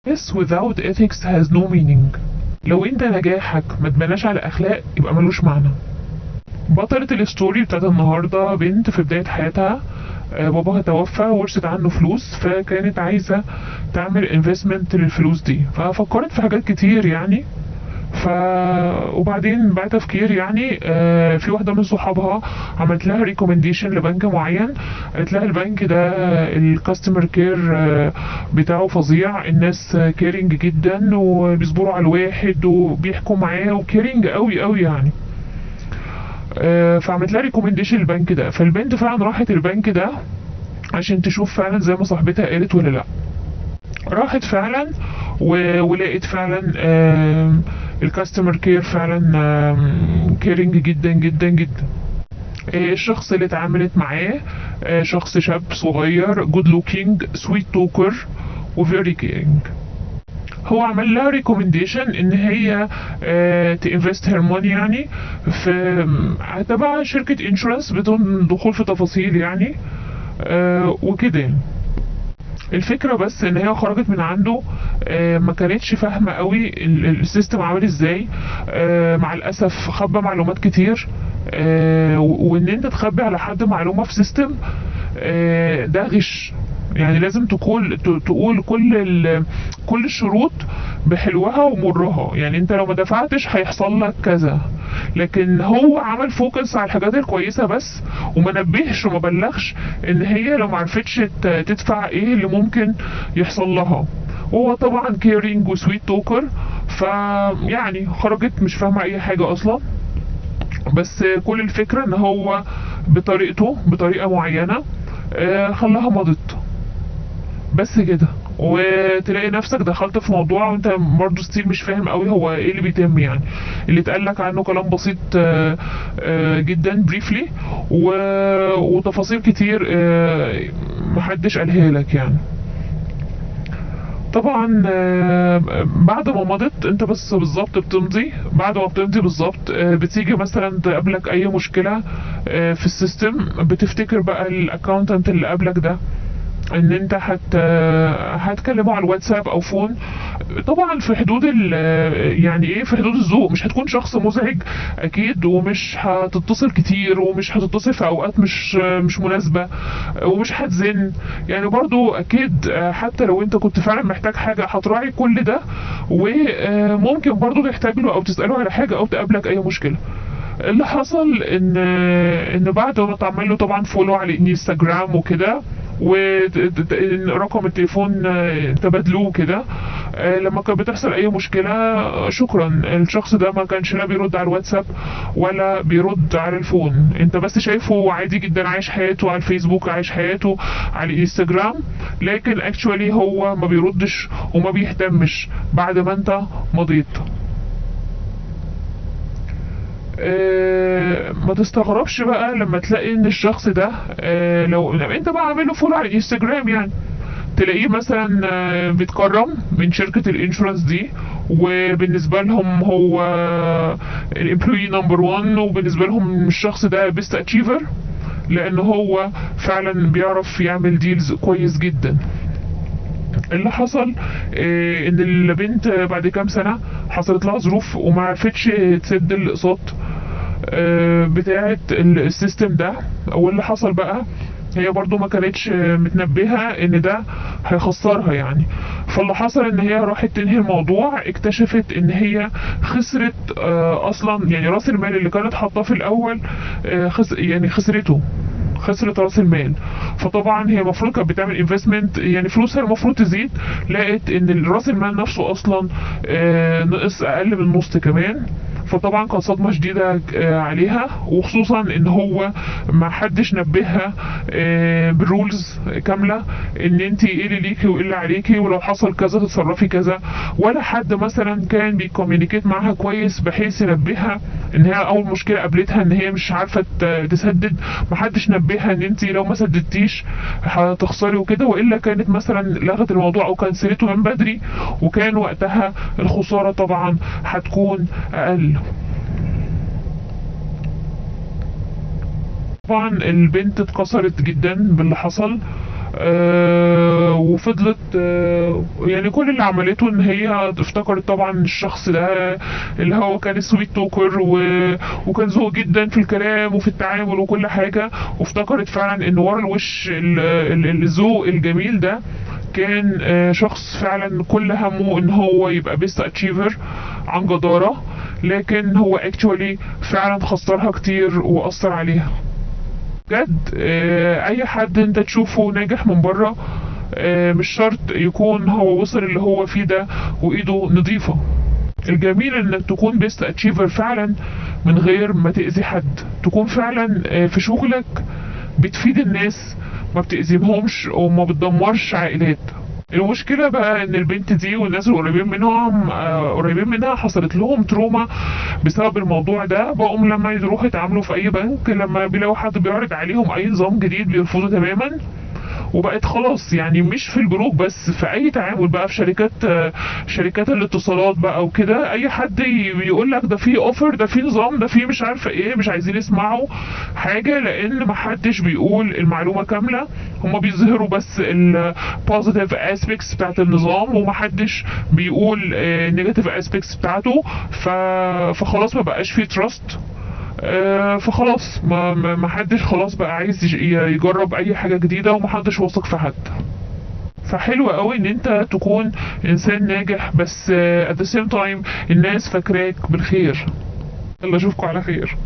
Success without ethics has no meaning لو انت نجاحك ما تبناش على اخلاق يبقى ملوش معنى بطلة الستوري بتاعت النهاردة بنت في بداية حياتها آه، باباها توفى ورثت عنه فلوس فكانت عايزة تعمل انفستمنت للفلوس دي ففكرت في حاجات كتير يعني ف وبعدين بعد تفكير يعني آه، في واحده من صحابها عملت لها ريكومنديشن لبنك معين قالت لها البنك ده الكاستمر كير بتاعه فظيع الناس كيرنج جدا وبيصبروا على الواحد وبيحكوا معاه وكيرنج قوي قوي يعني آه، فعملت لها ريكومنديشن البنك ده فالبنت فعلا راحت البنك ده عشان تشوف فعلا زي ما صاحبتها قالت ولا لا راحت فعلا و- ولقيت فعلا آم، الكاستمر كير فعلا كيرنج جدا جدا جدا آه، الشخص اللي اتعاملت معاه آه، شخص شاب صغير جود لوكينج سويت توكر وفيري كيرنج هو عمل لها ريكومنديشن ان هي تنفست هير ماني يعني في تبع شركه انشورنس بدون دخول في تفاصيل يعني آه، وكده يعني. الفكرة بس ان هي خرجت من عنده آه، ما كانتش فاهمة قوي ال- ال- السيستم عامل ازاي آه، مع الاسف خبى معلومات كتير آه، و- وان انت تخبي على حد معلومة في سيستم آه، ده غش يعني لازم تقول ت- تقول كل ال- كل الشروط بحلوها ومرها يعني انت لو ما دفعتش هيحصل لك كذا لكن هو عمل فوكس على الحاجات الكويسه بس وما نبهش وما بلغش ان هي لو ما عرفتش ت- تدفع ايه اللي ممكن يحصل لها وهو طبعا كيرينج وسويت توكر فيعني خرجت مش فاهمه اي حاجه اصلا بس كل الفكره ان هو بطريقته بطريقه معينه آه، خلاها مضت بس كده وتلاقي نفسك دخلت في موضوع وانت برضه ستيل مش فاهم قوي هو ايه اللي بيتم يعني اللي اتقال لك عنه كلام بسيط آه، آه، جدا بريفلي وتفاصيل كتير آه، محدش قالها لك يعني طبعا آه، بعد ما مضت انت بس بالظبط بتمضي بعد ما بتمضي بالظبط آه، بتيجي مثلا تقابلك اي مشكله آه، في السيستم بتفتكر بقى الاكونتنت اللي قبلك ده ان انت هت هتكلمه على الواتساب او فون طبعا في حدود ال يعني ايه في حدود الذوق مش هتكون شخص مزعج اكيد ومش هتتصل كتير ومش هتتصل في اوقات مش مش مناسبه ومش هتزن يعني برضو اكيد حتى لو انت كنت فعلا محتاج حاجه هتراعي كل ده وممكن برضو تحتاج له او تساله على حاجه او تقابلك اي مشكله اللي حصل ان ان بعد ما تعمل له طبعا فولو على الانستجرام وكده ورقم التليفون آه، تبادلوه كده آه، لما كانت بتحصل اي مشكله آه، شكرا الشخص ده ما كانش لا بيرد على الواتساب ولا بيرد على الفون انت بس شايفه عادي جدا عايش حياته على الفيسبوك عايش حياته على الانستجرام لكن اكشولي هو ما بيردش وما بيهتمش بعد ما انت مضيت آه، ما تستغربش بقى لما تلاقي ان الشخص ده آه، لو لو انت بقى عامل له فولو على الانستجرام يعني تلاقيه مثلا آه، بيتكرم من شركة الانشورنس دي وبالنسبة لهم هو الامبلوي نمبر 1 وبالنسبة لهم الشخص ده بيست اتشيفر لان هو فعلا بيعرف يعمل ديلز كويس جدا اللي حصل آه، ان البنت بعد كام سنه حصلت لها ظروف وما عرفتش تسد الاقساط آه، بتاعه السيستم ده واللي حصل بقى هي برضو ما كانتش آه، متنبهة ان ده هيخسرها يعني فاللي حصل ان هي راحت تنهي الموضوع اكتشفت ان هي خسرت آه، اصلا يعني راس المال اللي كانت حاطاه في الاول آه، خس يعني خسرته خسرت راس المال فطبعا هي المفروض كانت بتعمل انفستمنت يعني فلوسها المفروض تزيد لقت ان راس المال نفسه اصلا آه، نقص اقل من نص كمان فطبعا كانت صدمه شديده آه، عليها وخصوصا ان هو ما حدش نبهها آه، بالرولز كامله ان انت ايه اللي ليكي وايه اللي عليكي ولو حصل كذا تتصرفي كذا ولا حد مثلا كان بيكومينيكيت معاها كويس بحيث ينبهها ان هي اول مشكله قابلتها ان هي مش عارفه ت- تسدد ما حدش نبهها ان انت لو ما سددتيش هتخسري وكده والا كانت مثلا لغت الموضوع او كنسلته من بدري وكان وقتها الخساره طبعا هتكون اقل طبعا البنت اتكسرت جدا باللي حصل آه وفضلت آه يعني كل اللي عملته ان هي افتكرت طبعا الشخص ده اللي هو كان سويت توكر و... وكان ذوق جدا في الكلام وفي التعامل وكل حاجه وافتكرت فعلا ان ورا الوش ال- ال- الذوق الجميل ده كان آه، شخص فعلا كل همه ان هو يبقى بيست اتشيفر عن جدارة لكن هو اكشولي فعلا خسرها كتير واثر عليها بجد آه، اي حد انت تشوفه ناجح من بره آه، مش شرط يكون هو وصل اللي هو فيه ده وايده نظيفة الجميل انك تكون بيست اتشيفر فعلا من غير ما تأذي حد تكون فعلا آه، في شغلك بتفيد الناس ما بتأذيهمش وما بتدمرش عائلات المشكلة بقى ان البنت دي والناس القريبين منهم آه، قريبين منها حصلت لهم تروما بسبب الموضوع ده بقوا لما يروحوا يتعاملوا في اي بنك لما بيلاقوا حد بيعرض عليهم اي نظام جديد بيرفضوا تماما وبقت خلاص يعني مش في البنوك بس في اي تعامل بقى في شركات آه، شركات الاتصالات بقى وكده اي حد يقول لك ده في اوفر ده في نظام ده في مش عارفه ايه مش عايزين يسمعوا حاجه لان محدش بيقول المعلومه كامله هما بيظهروا بس البوزيتيف اسبيكتس بتاعت النظام ومحدش بيقول النيجاتيف اسبيكتس بتاعته ف... فخلاص ما بقاش فيه تراست آه، فخلاص ما ما ما حدش خلاص بقى عايز يج- يجرب اي حاجه جديده ومحدش واثق في حد فحلو قوي ان انت تكون انسان ناجح بس آه، at the same time الناس فاكراك بالخير يلا اشوفكم على خير